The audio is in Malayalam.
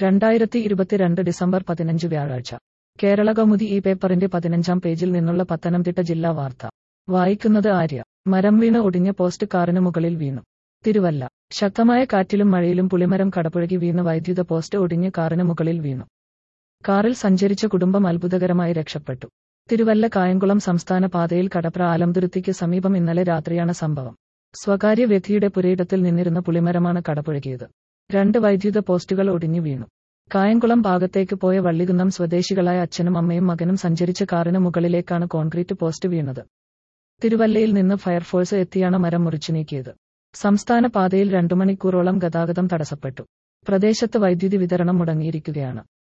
രണ്ടായിരത്തി ഇരുപത്തിരണ്ട് ഡിസംബർ പതിനഞ്ച് വ്യാഴാഴ്ച കേരള കൗമുദി ഈ പേപ്പറിന്റെ പതിനഞ്ചാം പേജിൽ നിന്നുള്ള പത്തനംതിട്ട ജില്ലാ വാർത്ത വായിക്കുന്നത് ആര്യ മരം വീണ് ഒടിഞ്ഞ പോസ്റ്റ് കാറിന് മുകളിൽ വീണു തിരുവല്ല ശക്തമായ കാറ്റിലും മഴയിലും പുളിമരം കടപുഴകി വീണ് വൈദ്യുത പോസ്റ്റ് ഒടിഞ്ഞ് കാറിന് മുകളിൽ വീണു കാറിൽ സഞ്ചരിച്ച കുടുംബം അത്ഭുതകരമായി രക്ഷപ്പെട്ടു തിരുവല്ല കായംകുളം സംസ്ഥാന പാതയിൽ കടപ്ര ആലംതുരുത്തിക്ക് സമീപം ഇന്നലെ രാത്രിയാണ് സംഭവം സ്വകാര്യ വ്യക്തിയുടെ പുരയിടത്തിൽ നിന്നിരുന്ന പുളിമരമാണ് കടപുഴകിയത് രണ്ട് വൈദ്യുത പോസ്റ്റുകൾ ഒടിഞ്ഞു വീണു കായംകുളം ഭാഗത്തേക്ക് പോയ വള്ളികുന്നം സ്വദേശികളായ അച്ഛനും അമ്മയും മകനും സഞ്ചരിച്ച കാറിന് മുകളിലേക്കാണ് കോൺക്രീറ്റ് പോസ്റ്റ് വീണത് തിരുവല്ലയിൽ നിന്ന് ഫയർഫോഴ്സ് എത്തിയാണ് മരം മുറിച്ചു നീക്കിയത് സംസ്ഥാന പാതയിൽ രണ്ടു മണിക്കൂറോളം ഗതാഗതം തടസ്സപ്പെട്ടു പ്രദേശത്ത് വൈദ്യുതി വിതരണം മുടങ്ങിയിരിക്കുകയാണ്